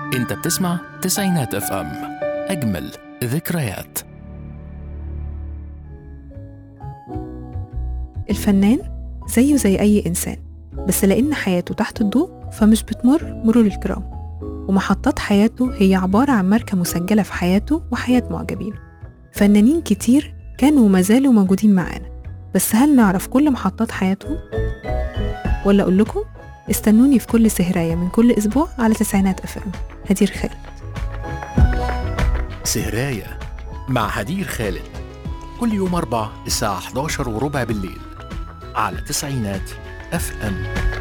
انت بتسمع تسعينات اف ام اجمل ذكريات الفنان زيه زي أي إنسان بس لأن حياته تحت الضوء فمش بتمر مرور الكرام ومحطات حياته هي عبارة عن ماركة مسجلة في حياته وحياة معجبينه فنانين كتير كانوا وما زالوا موجودين معانا بس هل نعرف كل محطات حياتهم؟ ولا أقول لكم استنوني في كل سهراية من كل أسبوع على تسعينات أف أم هدير خالد سهراية مع هدير خالد كل يوم أربع الساعة 11 وربع بالليل على تسعينات اف ام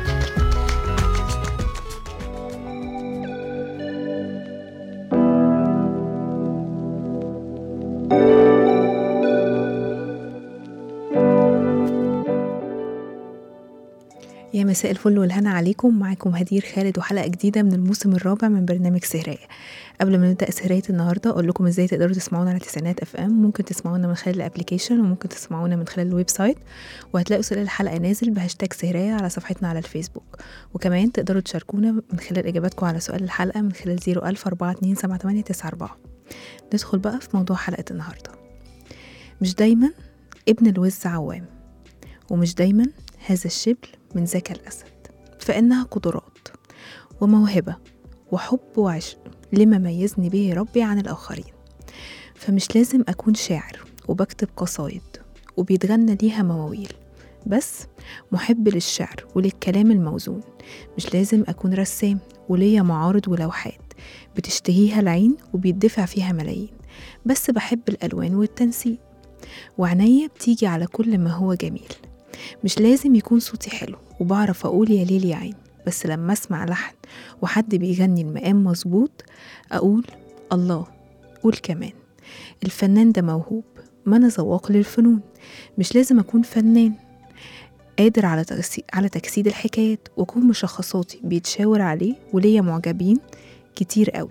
يا مساء الفل والهنا عليكم معاكم هدير خالد وحلقة جديدة من الموسم الرابع من برنامج سهراية قبل ما نبدأ سهراية النهاردة أقول لكم إزاي تقدروا تسمعونا على تسعينات اف ام ممكن تسمعونا من خلال الابليكيشن وممكن تسمعونا من خلال الويب سايت وهتلاقوا سؤال الحلقة نازل بهاشتاج سهراية على صفحتنا على الفيسبوك وكمان تقدروا تشاركونا من خلال إجاباتكم على سؤال الحلقة من خلال 014278994 ندخل بقى في موضوع حلقة النهاردة مش دايما ابن الوز عوام ومش دايما هذا الشبل من ذاك الأسد فإنها قدرات وموهبة وحب وعشق لما ميزني به ربي عن الآخرين فمش لازم أكون شاعر وبكتب قصايد وبيتغنى ليها مواويل بس محب للشعر وللكلام الموزون مش لازم أكون رسام وليا معارض ولوحات بتشتهيها العين وبيدفع فيها ملايين بس بحب الألوان والتنسيق وعناية بتيجي على كل ما هو جميل مش لازم يكون صوتي حلو وبعرف أقول يا ليل يا عين بس لما أسمع لحن وحد بيغني المقام مظبوط أقول الله قول كمان الفنان ده موهوب ما أنا ذواق للفنون مش لازم أكون فنان قادر على تجسي- على تجسيد الحكايات وأكون مشخصاتي بيتشاور عليه وليا معجبين كتير قوي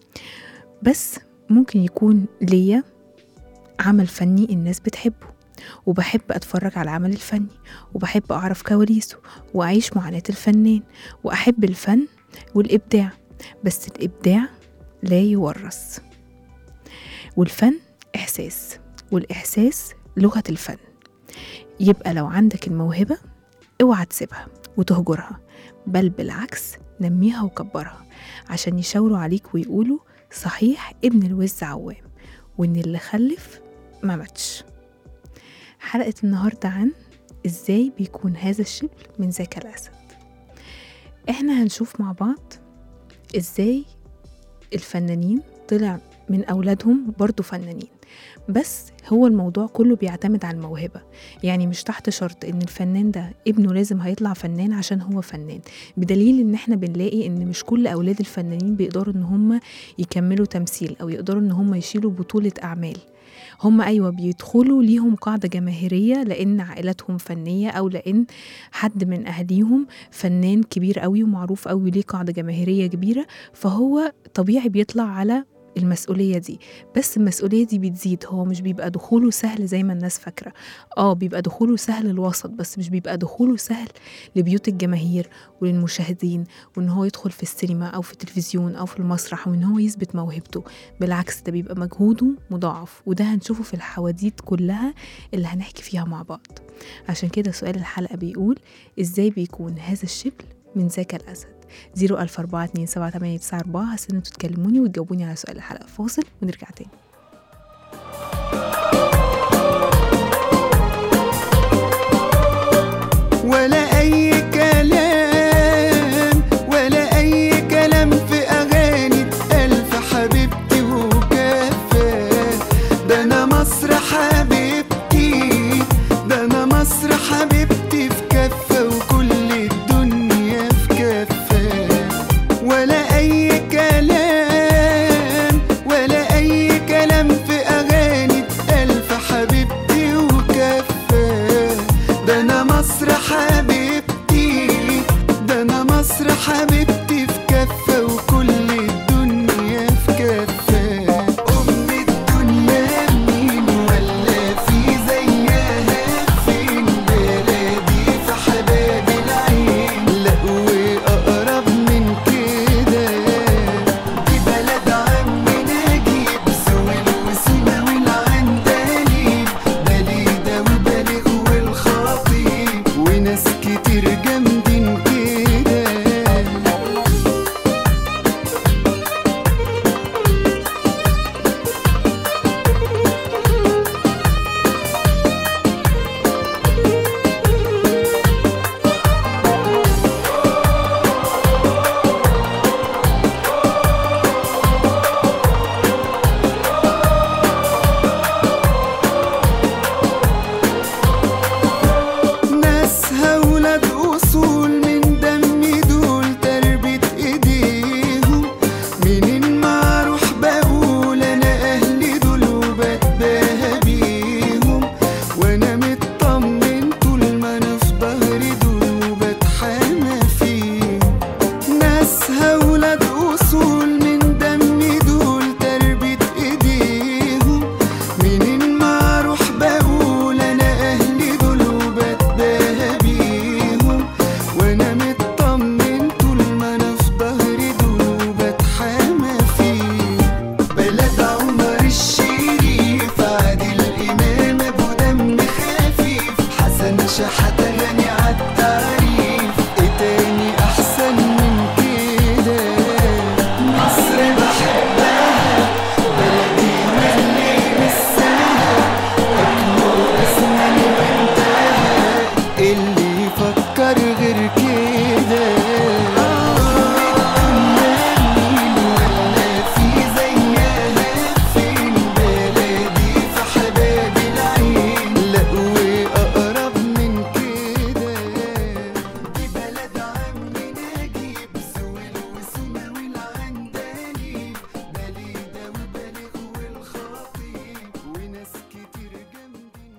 بس ممكن يكون ليا عمل فني الناس بتحبه وبحب أتفرج على العمل الفني وبحب أعرف كواليسه وأعيش معاناة الفنان وأحب الفن والإبداع بس الإبداع لا يورث والفن إحساس والإحساس لغة الفن يبقى لو عندك الموهبة اوعى تسيبها وتهجرها بل بالعكس نميها وكبرها عشان يشاوروا عليك ويقولوا صحيح ابن الوز عوام وإن اللي خلف ما ماتش حلقة النهاردة عن إزاي بيكون هذا الشبل من ذاك الأسد إحنا هنشوف مع بعض إزاي الفنانين طلع من أولادهم برضو فنانين بس هو الموضوع كله بيعتمد على الموهبة يعني مش تحت شرط إن الفنان ده ابنه لازم هيطلع فنان عشان هو فنان بدليل إن إحنا بنلاقي إن مش كل أولاد الفنانين بيقدروا إن هم يكملوا تمثيل أو يقدروا إن هم يشيلوا بطولة أعمال هم أيوة بيدخلوا ليهم قاعدة جماهيرية لأن عائلتهم فنية أو لأن حد من أهليهم فنان كبير قوي ومعروف قوي ليه قاعدة جماهيرية كبيرة فهو طبيعي بيطلع على المسؤولية دي بس المسؤولية دي بتزيد هو مش بيبقى دخوله سهل زي ما الناس فاكرة اه بيبقى دخوله سهل الوسط بس مش بيبقى دخوله سهل لبيوت الجماهير وللمشاهدين وان هو يدخل في السينما او في التلفزيون او في المسرح وان هو يثبت موهبته بالعكس ده بيبقى مجهوده مضاعف وده هنشوفه في الحواديت كلها اللي هنحكي فيها مع بعض عشان كده سؤال الحلقة بيقول ازاي بيكون هذا الشبل من ذاك الأسد 014278994 هستنى انتوا تكلموني وتجاوبوني على سؤال الحلقة فاصل ونرجع تاني ولا أي كلام ولا أي كلام في أغاني ألف حبيبتي وكفى ده أنا مصر حبيبتي ده أنا مصر حبيبتي في كفة وكل الدنيا في كفة ولا أي كلام ولا أي كلام في أغاني ألف حبيبتي وكفة ده أنا مصر حبيبتي كتير جامدين كده ناسها ولاد أصول من دم دول تربة إيديهم منين ما أروح بقول أنا أهلي دول وبتباهى بيهم وأنا مطمن طول ما أنا في ظهري دول وبتحامى فيهم ناسها ولاد أصول من دم دول تربة إيديهم منين ما أروح بقول أنا أهلي دول وبتباهى بيهم وأنا مطمن طول ما أنا في ظهري دول وبتحامى فيهم بلد عمر الشريف عادل إمام أبو دم خفيف حسن شحاتة غني عالتعريف إيه تاني أحسن من كده مصر بحبها بلدي ملي نفسها أكبر اسمي وانتهى اللي يفكر غير كده ولا في زيها فين بلدي في حباب العين لا وأقرب من كده دي بلد عمي نجيب سويل وسما والعندليب بليدة وبليغ والخطيب وناس كتير جامدين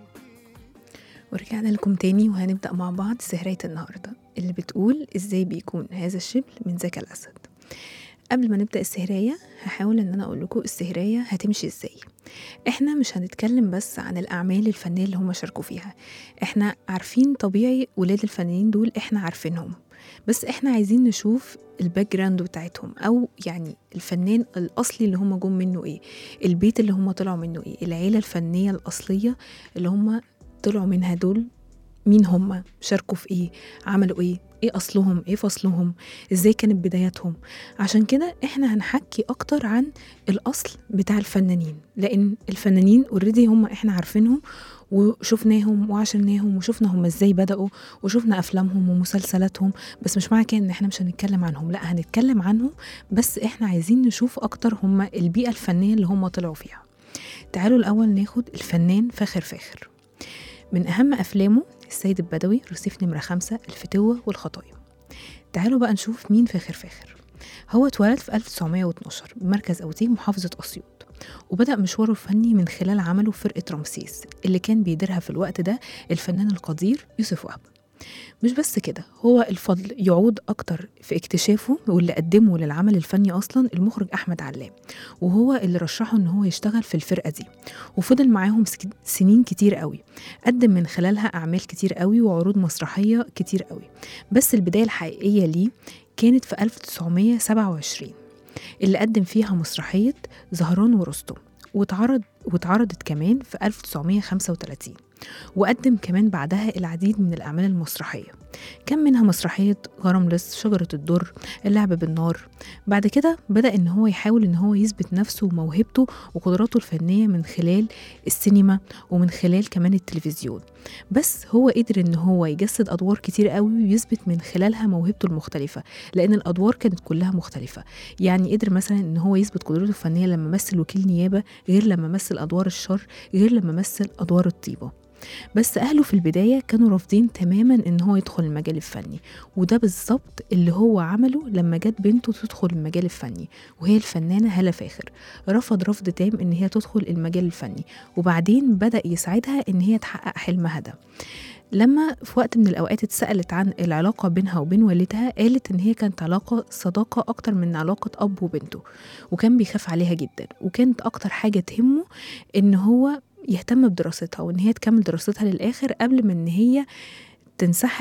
كده ورجعنا لكم تاني وهنبدأ مع بعض سهرية النهاردة اللي بتقول ازاي بيكون هذا الشبل من ذاك الأسد قبل ما نبدأ السهرية هحاول ان انا اقول لكم السهرية هتمشي ازاي احنا مش هنتكلم بس عن الاعمال الفنية اللي هم شاركوا فيها احنا عارفين طبيعي ولاد الفنانين دول احنا عارفينهم بس احنا عايزين نشوف الباك جراوند بتاعتهم او يعني الفنان الاصلي اللي هم جم منه ايه البيت اللي هم طلعوا منه ايه العيله الفنيه الاصليه اللي هم طلعوا منها دول مين هم شاركوا في ايه عملوا ايه ايه اصلهم ايه فصلهم ازاي كانت بداياتهم عشان كده احنا هنحكي اكتر عن الاصل بتاع الفنانين لان الفنانين اوريدي هم احنا عارفينهم وشفناهم وعشرناهم وشفنا هم ازاي بدأوا وشفنا افلامهم ومسلسلاتهم بس مش معنى كده ان احنا مش هنتكلم عنهم لا هنتكلم عنهم بس احنا عايزين نشوف اكتر هم البيئة الفنية اللي هم طلعوا فيها تعالوا الاول ناخد الفنان فاخر فاخر من أهم أفلامه السيد البدوي رصيف نمرة خمسة الفتوة والخطايا تعالوا بقى نشوف مين فاخر فاخر هو اتولد في 1912 بمركز أوتيه محافظة أسيوط وبدأ مشواره الفني من خلال عمله في فرقة رمسيس اللي كان بيديرها في الوقت ده الفنان القدير يوسف وهب مش بس كده هو الفضل يعود أكتر في اكتشافه واللي قدمه للعمل الفني أصلا المخرج أحمد علام وهو اللي رشحه إن هو يشتغل في الفرقة دي وفضل معاهم سك- سنين كتير قوي قدم من خلالها أعمال كتير قوي وعروض مسرحية كتير قوي بس البداية الحقيقية ليه كانت في 1927 اللي قدم فيها مسرحية زهران ورستم واتعرض واتعرضت كمان في 1935 وقدم كمان بعدها العديد من الأعمال المسرحية كان منها مسرحية غراملس شجرة الدر اللعب بالنار بعد كده بدأ إن هو يحاول إن هو يثبت نفسه وموهبته وقدراته الفنية من خلال السينما ومن خلال كمان التلفزيون بس هو قدر إن هو يجسد أدوار كتير قوي ويثبت من خلالها موهبته المختلفة لأن الأدوار كانت كلها مختلفة يعني قدر مثلا إن هو يثبت قدرته الفنية لما مثل وكيل نيابة غير لما مثل أدوار الشر غير لما مثل أدوار الطيبة بس أهله في البداية كانوا رافضين تماما إن هو يدخل المجال الفني وده بالظبط اللي هو عمله لما جت بنته تدخل المجال الفني وهي الفنانة هالة فاخر رفض رفض تام إن هي تدخل المجال الفني وبعدين بدأ يساعدها إن هي تحقق حلمها ده لما في وقت من الأوقات اتسألت عن العلاقة بينها وبين والدها قالت إن هي كانت علاقة صداقة أكتر من علاقة أب وبنته وكان بيخاف عليها جدا وكانت أكتر حاجة تهمه إن هو يهتم بدراستها وإن هي تكمل دراستها للآخر قبل ما إن هي تنسحب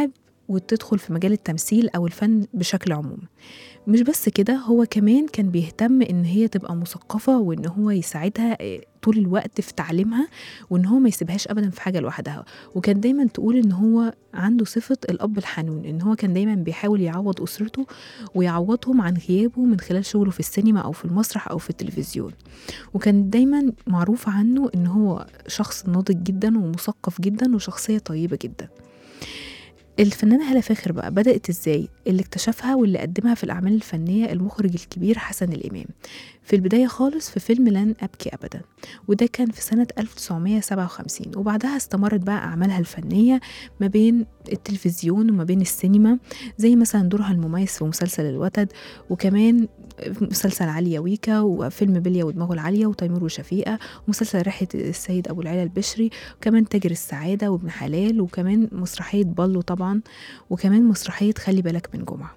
وتدخل في مجال التمثيل أو الفن بشكل عموم مش بس كده هو كمان كان بيهتم إن هي تبقى مثقفة وإن هو يساعدها آه، طول الوقت في تعليمها وإن هو ما يسيبهاش أبدا في حاجة لوحدها وكان دايما تقول إن هو عنده صفة الأب الحنون إن هو كان دايما بيحاول يعوض أسرته ويعوضهم عن غيابه من خلال شغله في السينما أو في المسرح أو في التلفزيون وكان دايما معروف عنه إن هو شخص ناضج جدا ومثقف جدا وشخصية طيبة جدا الفنانة هالة فاخر بقى بدأت ازاي؟ اللي اكتشفها واللي قدمها في الأعمال الفنية المخرج الكبير حسن الإمام في البداية خالص في فيلم لن أبكي أبدا وده كان في سنة 1957 وبعدها استمرت بقى أعمالها الفنية ما بين التلفزيون وما بين السينما زي مثلا دورها المميز في مسلسل الوتد وكمان في مسلسل عليا ويكا وفيلم بليا ودماغه العالية وتيمور وشفيقة ومسلسل رحلة السيد أبو العلا البشري وكمان تاجر السعادة وابن حلال وكمان مسرحية بالو طبعا وكمان مسرحية خلي بالك من جمعة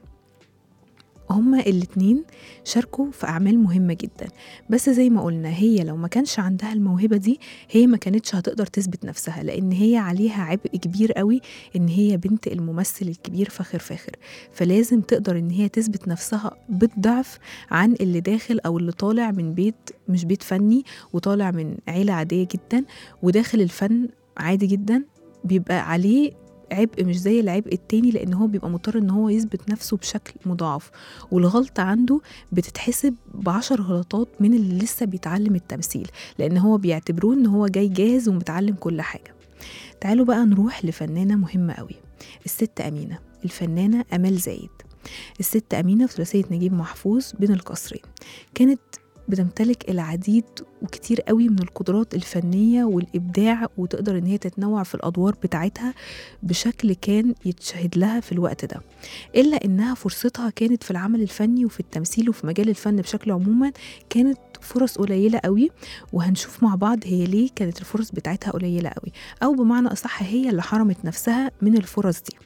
هما الاتنين شاركوا في أعمال مهمة جدا بس زي ما قلنا هي لو ما كانش عندها الموهبة دي هي ما كانتش هتقدر تثبت نفسها لأن هي عليها عبء كبير قوي إن هي بنت الممثل الكبير فاخر فاخر فلازم تقدر إن هي تثبت نفسها بالضعف عن اللي داخل أو اللي طالع من بيت مش بيت فني وطالع من عيلة عادية جدا وداخل الفن عادي جدا بيبقى عليه عبء مش زي العبء التاني لان هو بيبقى مضطر ان هو يثبت نفسه بشكل مضاعف والغلطة عنده بتتحسب بعشر غلطات من اللي لسه بيتعلم التمثيل لان هو بيعتبروه ان هو جاي جاهز ومتعلم كل حاجة تعالوا بقى نروح لفنانة مهمة قوي الست أمينة الفنانة أمال زايد الست أمينة في ثلاثية نجيب محفوظ بين القصرين كانت بتمتلك العديد وكتير قوي من القدرات الفنية والإبداع وتقدر إن هي تتنوع في الأدوار بتاعتها بشكل كان يتشهد لها في الوقت ده إلا إنها فرصتها كانت في العمل الفني وفي التمثيل وفي مجال الفن بشكل عموما كانت فرص قليلة قوي وهنشوف مع بعض هي ليه كانت الفرص بتاعتها قليلة قوي أو بمعنى أصح هي اللي حرمت نفسها من الفرص دي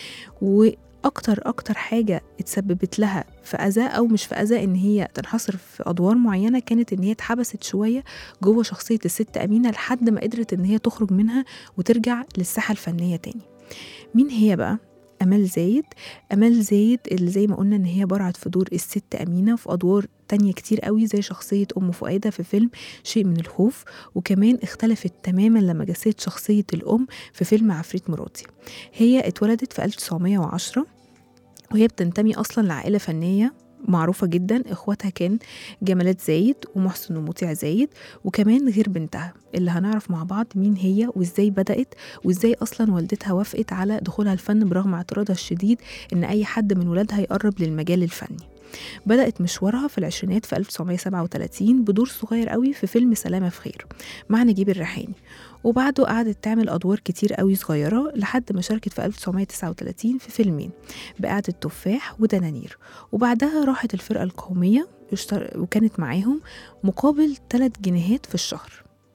واكتر اكتر حاجه اتسببت لها في اذى او مش في اذى ان هي تنحصر في ادوار معينه كانت ان هي اتحبست شويه جوه شخصيه الست امينه لحد ما قدرت ان هي تخرج منها وترجع للساحه الفنيه تاني مين هي بقى أمال زايد أمال زايد اللي زي ما قلنا إن هي برعت في دور الست أمينة في أدوار تانية كتير قوي زي شخصية أم فؤادة في فيلم شيء من الخوف وكمان اختلفت تماما لما جسدت شخصية الأم في فيلم عفريت مراتي هي اتولدت في 1910 وهي بتنتمي أصلا لعائلة فنية معروفة جدا اخواتها كان جمالات زايد ومحسن ومطيع زايد وكمان غير بنتها اللي هنعرف مع بعض مين هي وازاي بدأت وازاي اصلا والدتها وافقت على دخولها الفن برغم اعتراضها الشديد ان اي حد من ولادها يقرب للمجال الفني بدأت مشوارها في العشرينات في 1937 بدور صغير قوي في فيلم سلامة في خير مع نجيب الريحاني وبعده قعدت تعمل أدوار كتير قوي صغيرة لحد ما شاركت في 1939 في فيلمين بقعة التفاح ودنانير وبعدها راحت الفرقة القومية اشتر- وكانت معاهم مقابل 3 جنيهات في الشهر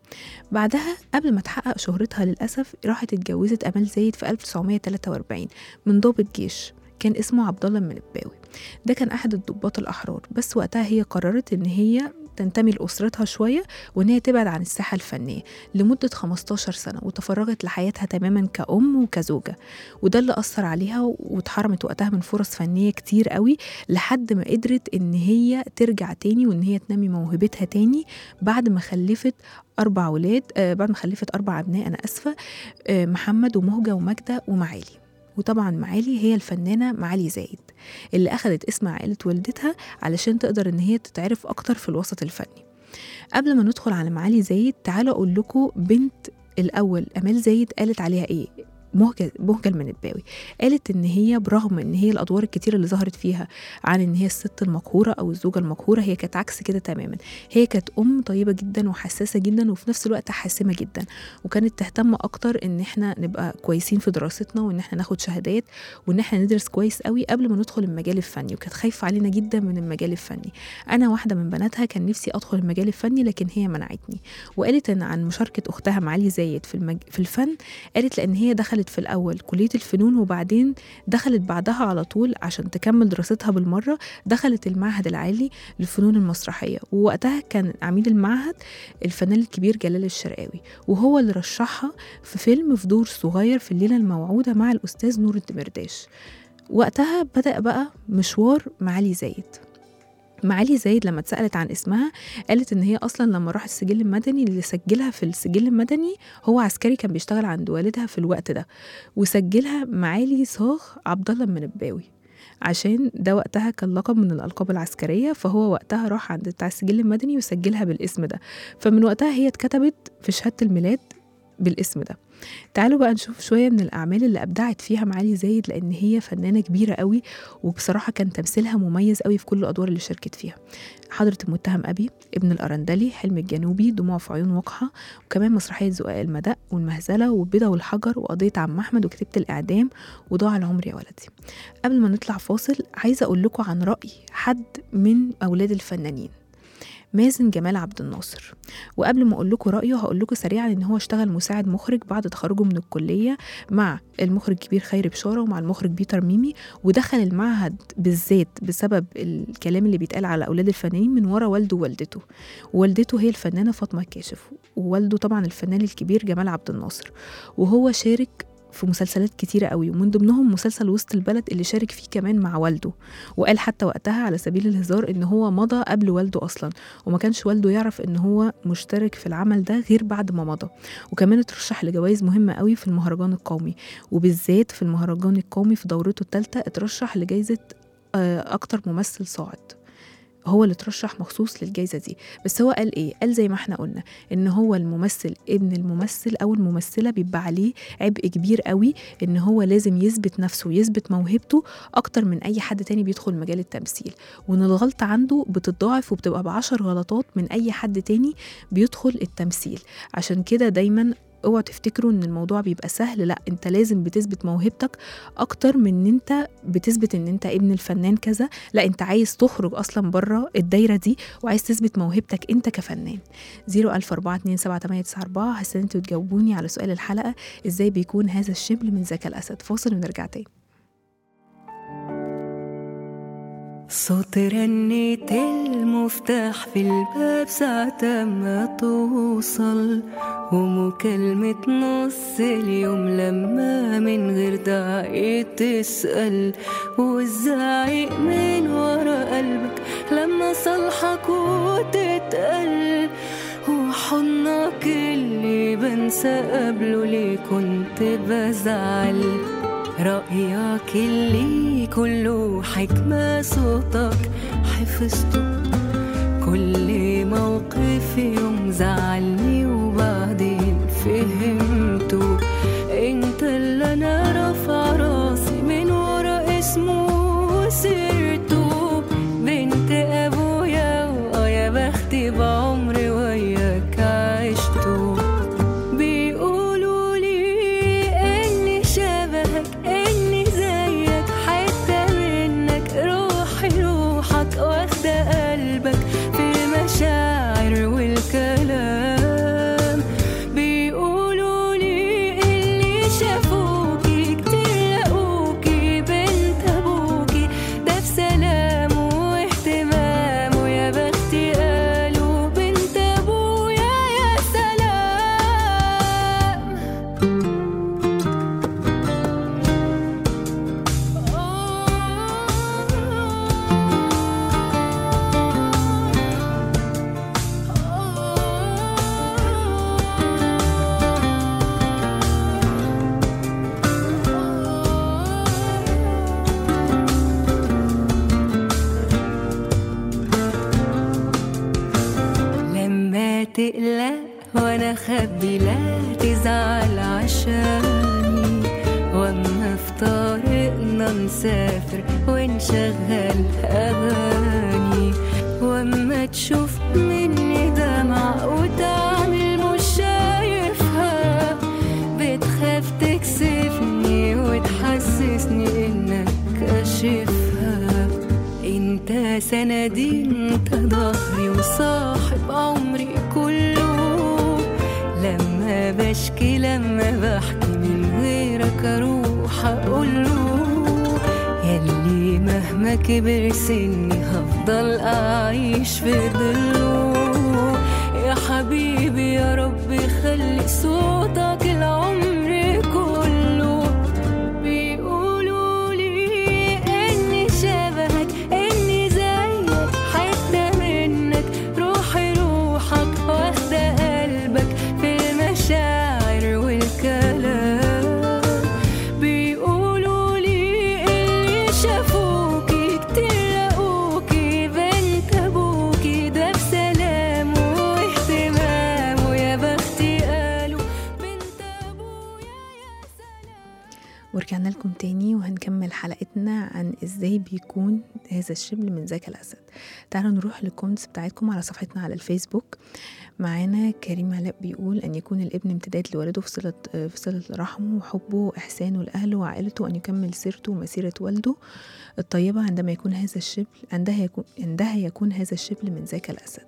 بعدها قبل ما تحقق شهرتها للأسف راحت اتجوزت أمال زايد في 1943 من ضابط جيش كان اسمه عبد الله المنباوي ده كان أحد الضباط الأحرار بس وقتها هي قررت إن هي تنتمي لأسرتها شوية وإن هي تبعد عن الساحة الفنية لمدة 15 سنة وتفرغت لحياتها تماما كأم وكزوجة وده اللي أثر عليها واتحرمت وقتها من فرص فنية كتير قوي لحد ما قدرت إن هي ترجع تاني وإن هي تنمي موهبتها تاني بعد ما خلفت أربع ولاد آه بعد ما خلفت أربع أبناء أنا أسفة آه محمد ومهجة وماجدة ومعالي وطبعا معالي هي الفنانة معالي زايد اللي أخدت اسم عائلة والدتها علشان تقدر إن هي تتعرف أكتر في الوسط الفني قبل ما ندخل على معالي زايد تعالوا أقول لكم بنت الأول أمال زايد قالت عليها إيه مهجة مهجة المنباوي قالت ان هي برغم ان هي الادوار الكتيره اللي ظهرت فيها عن ان هي الست المقهوره او الزوجه المقهوره هي كانت عكس كده تماما هي كانت ام طيبه جدا وحساسه جدا وفي نفس الوقت حاسمه جدا وكانت تهتم اكتر ان احنا نبقى كويسين في دراستنا وان احنا ناخد شهادات وان احنا ندرس كويس قوي قبل ما ندخل المجال الفني وكانت خايفه علينا جدا من المجال الفني انا واحده من بناتها كان نفسي ادخل المجال الفني لكن هي منعتني وقالت ان عن مشاركه اختها معالي زايد في المج... في الفن قالت لان هي دخلت دخلت في الأول كلية الفنون وبعدين دخلت بعدها على طول عشان تكمل دراستها بالمرة دخلت المعهد العالي للفنون المسرحية ووقتها كان عميد المعهد الفنان الكبير جلال الشرقاوي وهو اللي رشحها في فيلم في دور صغير في الليلة الموعودة مع الأستاذ نور الدمرداش وقتها بدأ بقى مشوار معالي زايد معالي زايد لما اتسألت عن اسمها قالت إن هي أصلا لما راحت السجل المدني اللي سجلها في السجل المدني هو عسكري كان بيشتغل عند والدها في الوقت ده وسجلها معالي صاغ عبد الله المنباوي عشان ده وقتها كان لقب من الألقاب العسكرية فهو وقتها راح عند بتاع السجل المدني وسجلها بالاسم ده فمن وقتها هي اتكتبت في شهادة الميلاد بالاسم ده تعالوا بقى نشوف شوية من الأعمال اللي أبدعت فيها معالي زايد لأن هي فنانة كبيرة قوي وبصراحة كان تمثيلها مميز قوي في كل الأدوار اللي شاركت فيها حضرة المتهم أبي ابن الأرندلي حلم الجنوبي دموع في عيون وقحة وكمان مسرحية زقاق المدق والمهزلة والبيضة والحجر وقضية عم أحمد وكتيبة الإعدام وضاع العمر يا ولدي قبل ما نطلع فاصل عايزة أقول لكم عن رأي حد من أولاد الفنانين مازن جمال عبد الناصر وقبل ما اقول لكم رايه هقول لكم سريعا ان هو اشتغل مساعد مخرج بعد تخرجه من الكليه مع المخرج الكبير خيري بشاره ومع المخرج بيتر ميمي ودخل المعهد بالذات بسبب الكلام اللي بيتقال على اولاد الفنانين من ورا والده ووالدته ووالدته هي الفنانه فاطمه الكاشف ووالده طبعا الفنان الكبير جمال عبد الناصر وهو شارك في مسلسلات كتيرة قوي ومن ضمنهم مسلسل وسط البلد اللي شارك فيه كمان مع والده وقال حتى وقتها على سبيل الهزار ان هو مضى قبل والده اصلا وما كانش والده يعرف ان هو مشترك في العمل ده غير بعد ما مضى وكمان اترشح لجوائز مهمة قوي في المهرجان القومي وبالذات في المهرجان القومي في دورته الثالثة اترشح لجائزة آه، اكتر ممثل صاعد هو اللي اترشح مخصوص للجائزة دي بس هو قال ايه قال زي ما احنا قلنا ان هو الممثل ابن الممثل او الممثلة بيبقى عليه عبء كبير قوي ان هو لازم يثبت نفسه ويثبت موهبته اكتر من اي حد تاني بيدخل مجال التمثيل وان الغلطة عنده بتتضاعف وبتبقى بعشر غلطات من اي حد تاني بيدخل التمثيل عشان كده دايما اوعوا تفتكروا ان الموضوع بيبقى سهل لا انت لازم بتثبت موهبتك اكتر من ان انت بتثبت ان انت ابن الفنان كذا لا انت عايز تخرج اصلا بره الدايره دي وعايز تثبت موهبتك انت كفنان 004278994 هستنى انتوا تجاوبوني على سؤال الحلقه ازاي بيكون هذا الشبل من ذكاء الاسد فاصل ونرجع تاني صوت رنة المفتاح في الباب ساعة ما توصل ومكالمة نص اليوم لما من غير داعي تسأل والزعيق من ورا قلبك لما صالحك وتتقل وحضنك اللي بنسى قبله ليه كنت بزعل رأيك اللي كله حكمة صوتك حفظته كل موقف يوم زعلني وبعدين فهمته انت اللي انا رافع راسي من ورا اسمه وسيرته بنت ابويا واه يا بختي بعمري وياك عشته بيقولوا لي اني شبهك اني زيك حتة منك روحي روحك واخدة قلبك في المشاعر والكلام بيقولوا لي اللي شافوكي كتير لقوكي بنت ابوكي ده في سلام واهتمام ويا بختي قالوا بنت ابويا يا سلام لما تقلق وانا خبي لا تزعل عشاني واما في طريقنا نسافر ونشغل اغاني واما تشوف مني دمع وتعمل مش شايفها بتخاف تكسفني وتحسسني انك كاشفها انت سندي انت ظهري وصاحب عمري كله لما بشكي لما بحكي من غيرك اروح اقوله يلي مهما كبر سني هفضل اعيش في ظله يا حبيبي يا رب خلي صوتك العمر كله بيقولوا لي اني شبهك اني زيك حتة منك روحي روحك واخدة قلبك في المشاعر والكلام بيقولوا لي اللي شافوكي كتير لقوكي بنت ابوكي ده بسلام واهتمام ويا بختي قالوا بنت ابويا يا سلام ورجعنا لكم تاني وهنكمل حلقتنا عن ازاي بيكون هذا الشبل من ذاك الاسد تعالوا نروح للكومنتس بتاعتكم على صفحتنا على الفيسبوك معانا كريم علاء بيقول ان يكون الابن امتداد لوالده في صله في صله رحمه وحبه واحسانه لاهله وعائلته وان يكمل سيرته ومسيره والده الطيبه عندما يكون هذا الشبل عندها يكون عندها يكون هذا الشبل من ذاك الاسد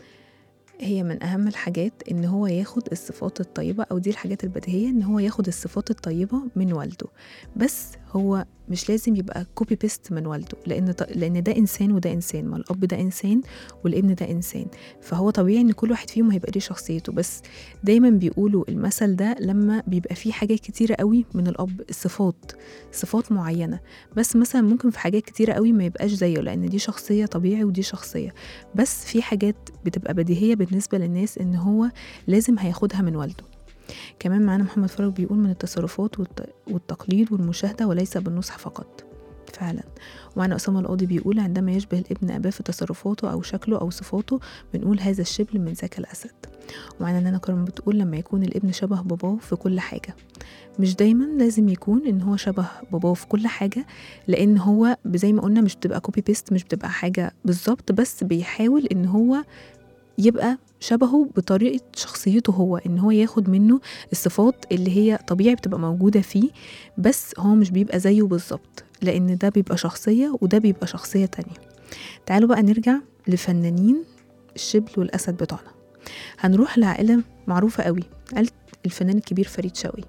هي من اهم الحاجات ان هو ياخد الصفات الطيبه او دي الحاجات البديهيه ان هو ياخد الصفات الطيبه من والده بس هو مش لازم يبقى كوبي بيست من والده لان ط- لان ده انسان وده انسان ما الاب ده انسان والابن ده انسان فهو طبيعي ان كل واحد فيهم هيبقى ليه شخصيته بس دايما بيقولوا المثل ده لما بيبقى فيه حاجات كتيره قوي من الاب الصفات صفات معينه بس مثلا ممكن في حاجات كتيره قوي ما يبقاش زيه لان دي شخصيه طبيعي ودي شخصيه بس في حاجات بتبقى بديهيه بالنسبه للناس ان هو لازم هياخدها من والده كمان معانا محمد فرج بيقول من التصرفات والت- والتقليد والمشاهده وليس بالنصح فقط فعلا ومعنا أسامة القاضي بيقول عندما يشبه الابن أباه في تصرفاته أو شكله أو صفاته بنقول هذا الشبل من ذاك الأسد ومعنا نانا كرم بتقول لما يكون الابن شبه باباه في كل حاجة مش دايما لازم يكون ان هو شبه باباه في كل حاجة لان هو زي ما قلنا مش بتبقى كوبي بيست مش بتبقى حاجة بالظبط بس بيحاول ان هو يبقى شبهه بطريقة شخصيته هو ان هو ياخد منه الصفات اللي هي طبيعي بتبقى موجودة فيه بس هو مش بيبقى زيه بالظبط لان ده بيبقى شخصية وده بيبقى شخصية تانية تعالوا بقى نرجع لفنانين الشبل والأسد بتوعنا هنروح لعائلة معروفة قوي عائلة الفنان الكبير فريد شوقي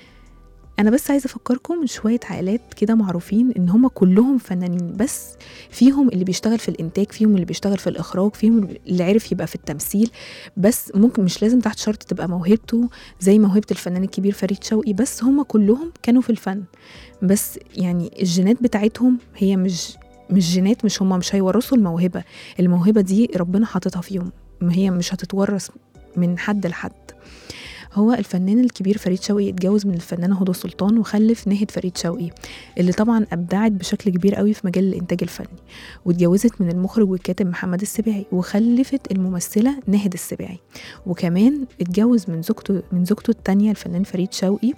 انا بس عايزه افكركم شويه عائلات كده معروفين ان هم كلهم فنانين بس فيهم اللي بيشتغل في الانتاج فيهم اللي بيشتغل في الاخراج فيهم اللي عرف يبقى في التمثيل بس ممكن مش لازم تحت شرط تبقى موهبته زي موهبه الفنان الكبير فريد شوقي بس هم كلهم كانوا في الفن بس يعني الجينات بتاعتهم هي مش مش جينات مش هم مش هيورثوا الموهبه الموهبه دي ربنا حاططها فيهم ما هي مش هتتورث من حد لحد هو الفنان الكبير فريد شوقي اتجوز من الفنانة هدى سلطان وخلف ناهد فريد شوقي اللي طبعا أبدعت بشكل كبير قوي في مجال الإنتاج الفني واتجوزت من المخرج والكاتب محمد السباعي وخلفت الممثلة ناهد السباعي وكمان اتجوز من زوجته من زوجته التانية الفنان فريد شوقي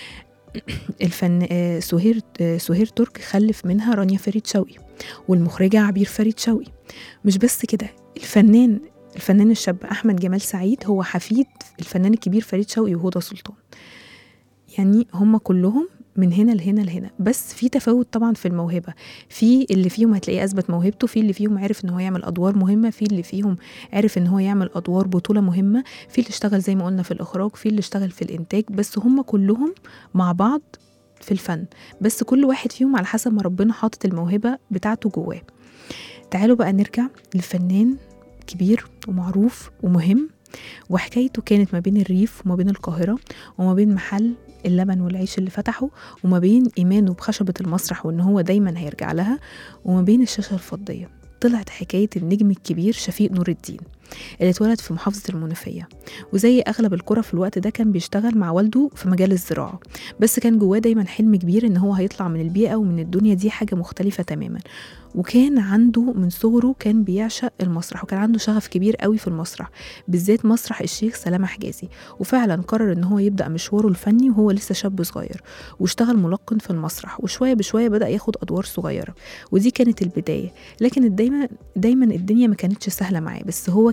الفن آه، سهير آه، سهير ترك خلف منها رانيا فريد شوقي والمخرجة عبير فريد شوقي مش بس كده الفنان الفنان الشاب أحمد جمال سعيد هو حفيد الفنان الكبير فريد شوقي وهدى سلطان يعني هم كلهم من هنا لهنا لهنا بس في تفاوت طبعا في الموهبه في اللي فيهم هتلاقيه اثبت موهبته في اللي فيهم عرف ان هو يعمل ادوار مهمه في اللي فيهم عرف ان هو يعمل ادوار بطوله مهمه في اللي اشتغل زي ما قلنا في الاخراج في اللي اشتغل في الانتاج بس هم كلهم مع بعض في الفن بس كل واحد فيهم على حسب ما ربنا حاطط الموهبه بتاعته جواه تعالوا بقى نرجع لفنان كبير ومعروف ومهم وحكايته كانت ما بين الريف وما بين القاهرة وما بين محل اللبن والعيش اللي فتحه وما بين إيمانه بخشبة المسرح وإن هو دايما هيرجع لها وما بين الشاشة الفضية طلعت حكاية النجم الكبير شفيق نور الدين اللي اتولد في محافظة المنوفية وزي أغلب القرى في الوقت ده كان بيشتغل مع والده في مجال الزراعة بس كان جواه دايما حلم كبير إن هو هيطلع من البيئة ومن الدنيا دي حاجة مختلفة تماما وكان عنده من صغره كان بيعشق المسرح وكان عنده شغف كبير قوي في المسرح بالذات مسرح الشيخ سلامة حجازي وفعلا قرر ان هو يبدا مشواره الفني وهو لسه شاب صغير واشتغل ملقن في المسرح وشويه بشويه بدا ياخد ادوار صغيره ودي كانت البدايه لكن دايما دايما الدنيا ما كانتش سهله معاه بس هو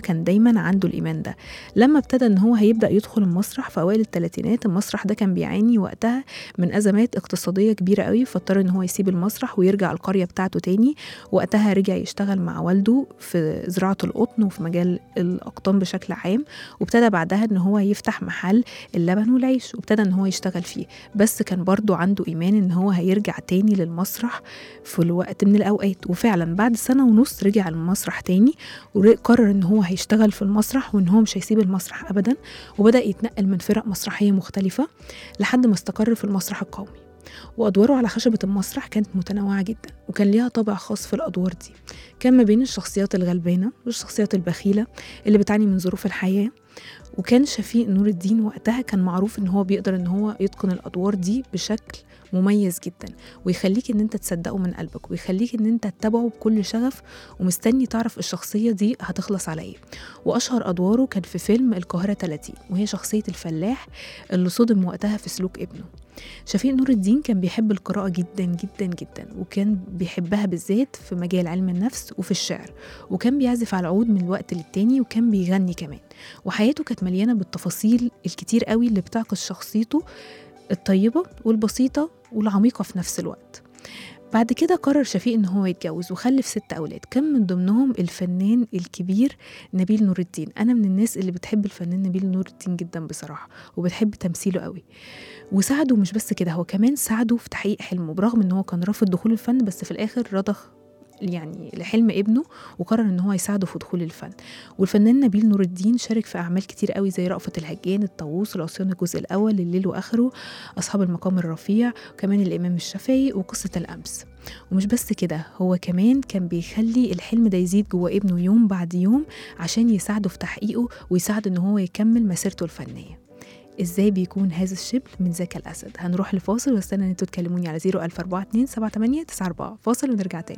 كان دايما عنده الايمان ده لما ابتدى ان هو هيبدا يدخل المسرح في اوائل الثلاثينات المسرح ده كان بيعاني وقتها من ازمات اقتصاديه كبيره قوي فاضطر ان هو يسيب المسرح ويرجع القريه بتاعته تاني وقتها رجع يشتغل مع والده في زراعه القطن وفي مجال الاقطان بشكل عام وابتدى بعدها ان هو يفتح محل اللبن والعيش وابتدى ان هو يشتغل فيه بس كان برضو عنده ايمان ان هو هيرجع تاني للمسرح في الوقت من الاوقات وفعلا بعد سنه ونص رجع المسرح تاني وقرر ان هو هيشتغل في المسرح وان هو مش هيسيب المسرح ابدا وبدا يتنقل من فرق مسرحيه مختلفه لحد ما استقر في المسرح القومي وادواره على خشبه المسرح كانت متنوعه جدا وكان ليها طابع خاص في الادوار دي كان ما بين الشخصيات الغلبانه والشخصيات البخيله اللي بتعاني من ظروف الحياه وكان شفيق نور الدين وقتها كان معروف ان هو بيقدر ان هو يتقن الادوار دي بشكل مميز جدا ويخليك ان انت تصدقه من قلبك ويخليك ان انت تتابعه بكل شغف ومستني تعرف الشخصيه دي هتخلص على ايه واشهر ادواره كان في فيلم القاهره 30 وهي شخصيه الفلاح اللي صدم وقتها في سلوك ابنه شفيق نور الدين كان بيحب القراءة جدا جدا جدا وكان بيحبها بالذات في مجال علم النفس وفي الشعر وكان بيعزف على العود من الوقت للتاني وكان بيغني كمان وحياته كانت مليانة بالتفاصيل الكتير قوي اللي بتعكس شخصيته الطيبة والبسيطة والعميقة في نفس الوقت بعد كده قرر شفيق ان هو يتجوز وخلف ست اولاد كان من ضمنهم الفنان الكبير نبيل نور الدين انا من الناس اللي بتحب الفنان نبيل نور الدين جدا بصراحه وبتحب تمثيله قوي وساعده مش بس كده هو كمان ساعده في تحقيق حلمه برغم ان هو كان رافض دخول الفن بس في الاخر رضخ يعني لحلم ابنه وقرر ان هو يساعده في دخول الفن والفنان نبيل نور الدين شارك في اعمال كتير قوي زي رأفت الهجان الطاووس العصيان الجزء الاول الليل واخره اصحاب المقام الرفيع وكمان الامام الشافعي وقصه الامس ومش بس كده هو كمان كان بيخلي الحلم ده يزيد جوه ابنه يوم بعد يوم عشان يساعده في تحقيقه ويساعده ان هو يكمل مسيرته الفنيه ازاي بيكون هذا الشبل من ذاك الاسد هنروح لفاصل واستنى ان انتوا تكلموني على 00442 78 94 فاصل ونرجع تاني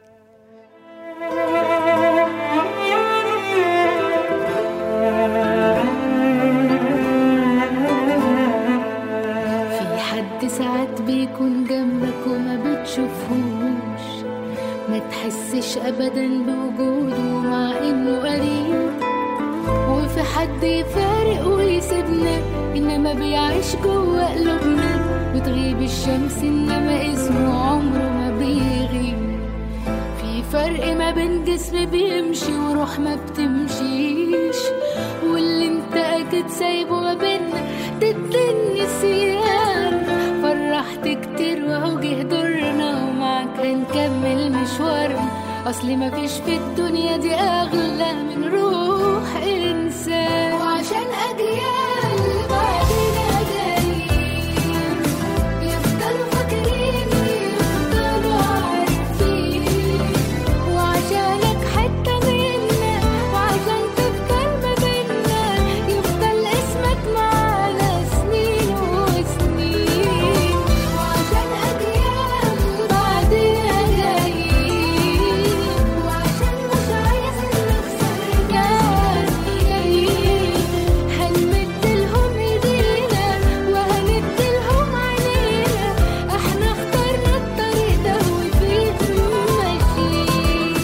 في حد ساعات بيكون جنبك وما بتشوفهوش ما تحسش ابدا بوجوده مع انه قريب وفي حد يفارق ويسيبنا انما بيعيش جوه قلوبنا وتغيب الشمس انما اسمه عمره ما بيغيب في فرق ما بين جسم بيمشي وروح ما بتمشيش واللي انت اكيد سايبه ما بينا ضد النسيان فرحت كتير وهو جه دورنا ومعاك هنكمل مشوارنا اصل مفيش في الدنيا دي اغلى من روح انسان وعشان اجيال بعدنا جايين يفضلوا فاكرين يفضلوا عارفين وعشانك حتة منا وعشان تفضل ما بينا يفضل اسمك معانا سنين وسنين وعشان أجيال بعدنا جايين وعشان مش عايز نخسر ناس جايين هنمد لهم ايدينا وهند لهم عينينا احنا اخترنا الطريق ده وفيه ماشيين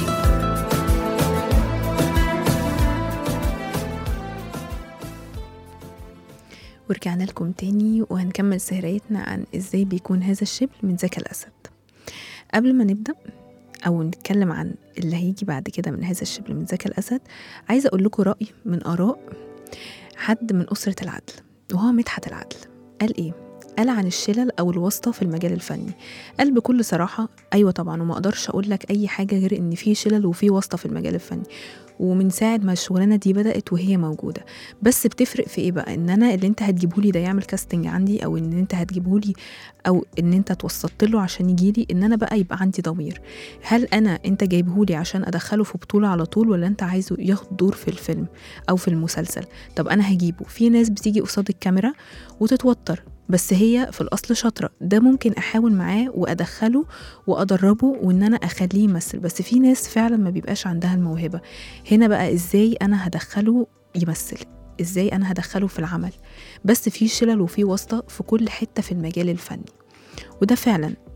ورجعنا لكم تاني وهنكمل سهريتنا عن ازاي بيكون هذا الشبل من ذاك الاسد قبل ما نبدا او نتكلم عن اللي هيجي بعد كده من هذا الشبل من ذاك الاسد عايزه اقول لكم راي من اراء حد من اسره العدل وهو مدحت العدل قال ايه قال عن الشلل او الواسطه في المجال الفني قال بكل صراحه ايوه طبعا وما اقدرش اقول لك اي حاجه غير ان في شلل وفي واسطه في المجال الفني ومن ساعه ما الشغلانه دي بدات وهي موجوده بس بتفرق في ايه بقى ان انا اللي انت هتجيبهولي ده يعمل كاستنج عندي او ان انت هتجيبهولي او ان انت توسطت له عشان يجيلي ان انا بقى يبقى عندي ضمير هل انا انت جايبهولي عشان ادخله في بطوله على طول ولا انت عايزه ياخد دور في الفيلم او في المسلسل طب انا هجيبه في ناس بتيجي قصاد الكاميرا وتتوتر بس هي في الاصل شاطره ده ممكن احاول معاه وادخله وادربه وان انا اخليه يمثل بس في ناس فعلا ما بيبقاش عندها الموهبه هنا بقى ازاي انا هدخله يمثل ازاي انا هدخله في العمل بس في شلل وفي واسطه في كل حته في المجال الفني وده فعلا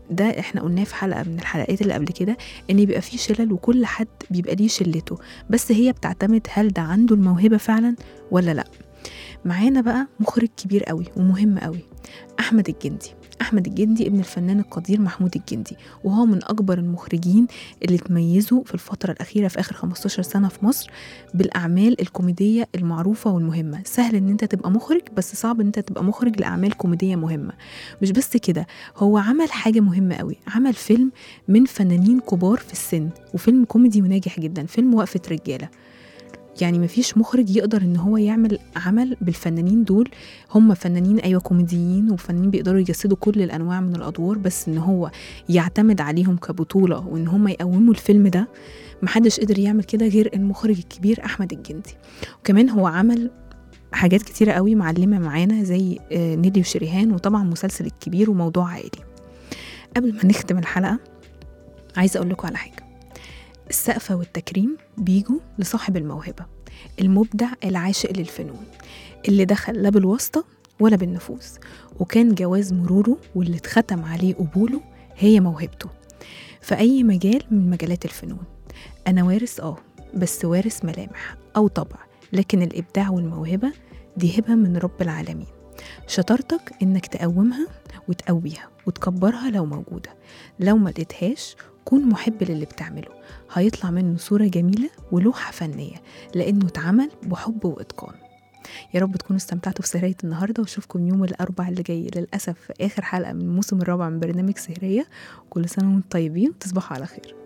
ده احنا قلناه في حلقه من الحلقات اللي قبل كده ان بيبقى فيه شلل وكل حد بيبقى ليه شلته بس هي بتعتمد هل ده عنده الموهبه فعلا ولا لا معانا بقى مخرج كبير قوي ومهم قوي احمد الجندي احمد الجندي ابن الفنان القدير محمود الجندي وهو من اكبر المخرجين اللي تميزوا في الفتره الاخيره في اخر 15 سنه في مصر بالاعمال الكوميديه المعروفه والمهمه سهل ان انت تبقى مخرج بس صعب ان انت تبقى مخرج لاعمال كوميديه مهمه مش بس كده هو عمل حاجه مهمه قوي عمل فيلم من فنانين كبار في السن وفيلم كوميدي وناجح جدا فيلم وقفه رجاله يعني مفيش مخرج يقدر ان هو يعمل عمل بالفنانين دول هم فنانين ايوه كوميديين وفنانين بيقدروا يجسدوا كل الانواع من الادوار بس ان هو يعتمد عليهم كبطوله وان هم يقوموا الفيلم ده محدش قدر يعمل كده غير المخرج الكبير احمد الجندي وكمان هو عمل حاجات كتيرة قوي معلمة معانا زي آه، نيلي وشريهان وطبعا مسلسل الكبير وموضوع عائلي قبل ما نختم الحلقة عايزة أقول لكم على حاجة السقفة والتكريم بيجوا لصاحب الموهبة المبدع العاشق للفنون اللي دخل لا بالواسطة ولا بالنفوذ وكان جواز مروره واللي اتختم عليه قبوله هي موهبته في أي مجال من مجالات الفنون أنا وارث آه بس وارث ملامح أو طبع لكن الإبداع والموهبة دي هبة من رب العالمين شطارتك إنك تقومها وتقويها وتكبرها لو موجودة لو ما لقيتهاش كون محب للي بتعمله هيطلع منه صورة جميلة ولوحة فنية لأنه اتعمل بحب وإتقان يا رب تكونوا استمتعتوا في سهرية النهاردة واشوفكم يوم الأربع اللي جاي للأسف في آخر حلقة من الموسم الرابع من برنامج سهرية كل سنة وانتم طيبين وتصبحوا على خير